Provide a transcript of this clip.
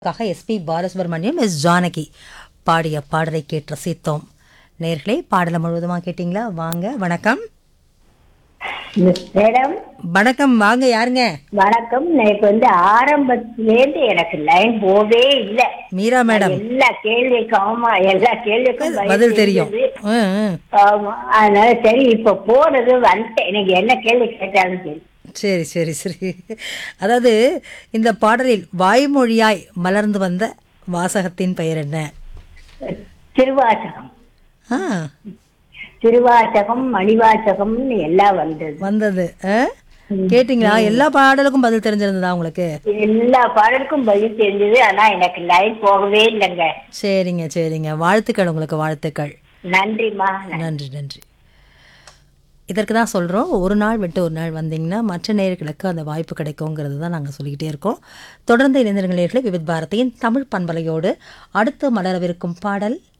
காக SP Balasubramaniam S Janaki பாடிய பாடலை கேட்டு ரசித்தோம் நேர்களே பாடலை முழுவதுமாக கேட்டிங்களா வாங்க வணக்கம் மேடம் வணக்கம் வாங்க யாருங்க வணக்கம் எனக்கு வந்து ஆரம்பத்திலேருந்து எனக்கு லைன் போவே இல்ல மீரா மேடம் எல்லா கேள்விக்கும் ஆமா எல்லா கேள்விக்கும் பதில் தெரியும் தெரியுது. ம், ம். ஆமா அதனால சரி இப்ப போறது வந்துட்டேன் எனக்கு என்ன கேள்வி கேட்டாலும் சரி சரி சரி சரி அதாவது இந்த பாடலில் வாய்மொழியாய் மலர்ந்து வந்த வாசகத்தின் பெயர் என்ன திருவாசகம் ஆ திருவாசகம் மணிவாசகம்னு எல்லாம் வந்தது வந்தது ஆ? கேட்டிங்களா எல்லா பாடலுக்கும் பதில் தெரிஞ்சிருந்ததா உங்களுக்கு எல்லா பாடலுக்கும் பதில் தெரிஞ்சது ஆனா எனக்கு லைன் போகவே இல்லைங்க சரிங்க சரிங்க வாழ்த்துக்கள் உங்களுக்கு வாழ்த்துக்கள் நன்றிம்மா நன்றி நன்றி இதற்கு தான் சொல்கிறோம் ஒரு நாள் விட்டு ஒரு நாள் வந்தீங்கன்னா மற்ற நேயர்களுக்கு அந்த வாய்ப்பு கிடைக்குங்கிறது தான் நாங்கள் சொல்லிக்கிட்டே இருக்கோம் தொடர்ந்து இணைந்திருங்கள் நேயர்களே விவித் பாரதியின் தமிழ் பண்பலையோடு அடுத்து மலரவிருக்கும் பாடல்